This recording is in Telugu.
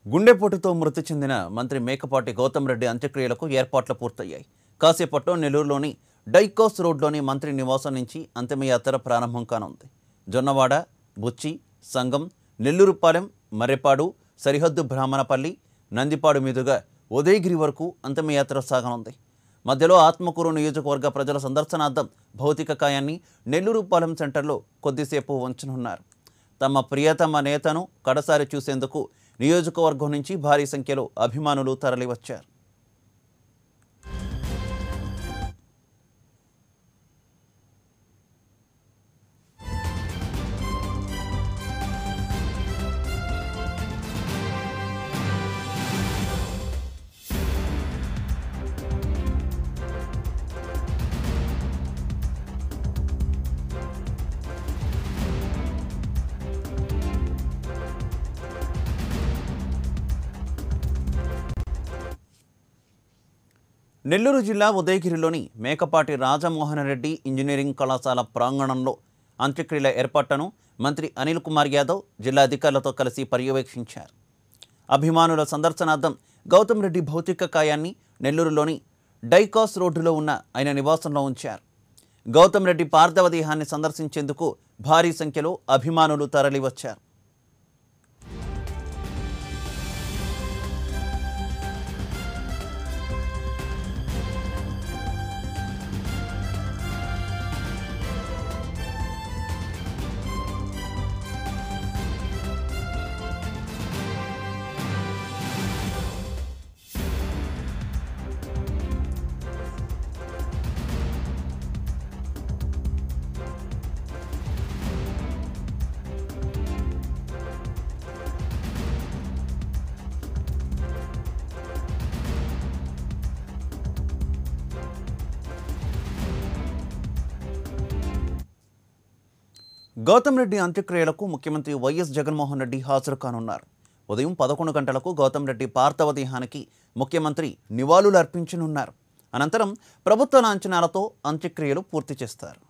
గుండెపోటుతో మృతి చెందిన మంత్రి మేకపాటి గౌతమ్ రెడ్డి అంత్యక్రియలకు ఏర్పాట్లు పూర్తయ్యాయి కాసేపట్లో నెల్లూరులోని డైకోస్ రోడ్లోని మంత్రి నివాసం నుంచి అంతిమయాత్ర ప్రారంభం కానుంది జొన్నవాడ బుచ్చి సంగం నెల్లూరుపాలెం మర్రెపాడు సరిహద్దు బ్రాహ్మణపల్లి నందిపాడు మీదుగా ఉదయగిరి వరకు అంతిమయాత్ర సాగనుంది మధ్యలో ఆత్మకూరు నియోజకవర్గ ప్రజల సందర్శనార్థం భౌతిక కాయాన్ని నెల్లూరుపాలెం సెంటర్లో కొద్దిసేపు ఉంచనున్నారు తమ ప్రియతమ నేతను కడసారి చూసేందుకు నియోజకవర్గం నుంచి భారీ సంఖ్యలో అభిమానులు తరలివచ్చారు నెల్లూరు జిల్లా ఉదయగిరిలోని మేకపాటి రాజమోహన్ రెడ్డి ఇంజనీరింగ్ కళాశాల ప్రాంగణంలో అంత్యక్రియల ఏర్పాట్లను మంత్రి అనిల్ కుమార్ యాదవ్ జిల్లా అధికారులతో కలిసి పర్యవేక్షించారు అభిమానుల సందర్శనార్థం గౌతమ్ రెడ్డి భౌతిక కాయాన్ని నెల్లూరులోని డైకాస్ రోడ్డులో ఉన్న ఆయన నివాసంలో ఉంచారు గౌతమ్ రెడ్డి పార్థవ దేహాన్ని సందర్శించేందుకు భారీ సంఖ్యలో అభిమానులు తరలివచ్చారు గౌతమ్ రెడ్డి అంత్యక్రియలకు ముఖ్యమంత్రి వైఎస్ జగన్మోహన్ రెడ్డి హాజరు కానున్నారు ఉదయం పదకొండు గంటలకు గౌతమ్ రెడ్డి పార్థవ దేహానికి ముఖ్యమంత్రి నివాళులు అర్పించనున్నారు అనంతరం ప్రభుత్వ లాంఛనాలతో అంత్యక్రియలు పూర్తి చేస్తారు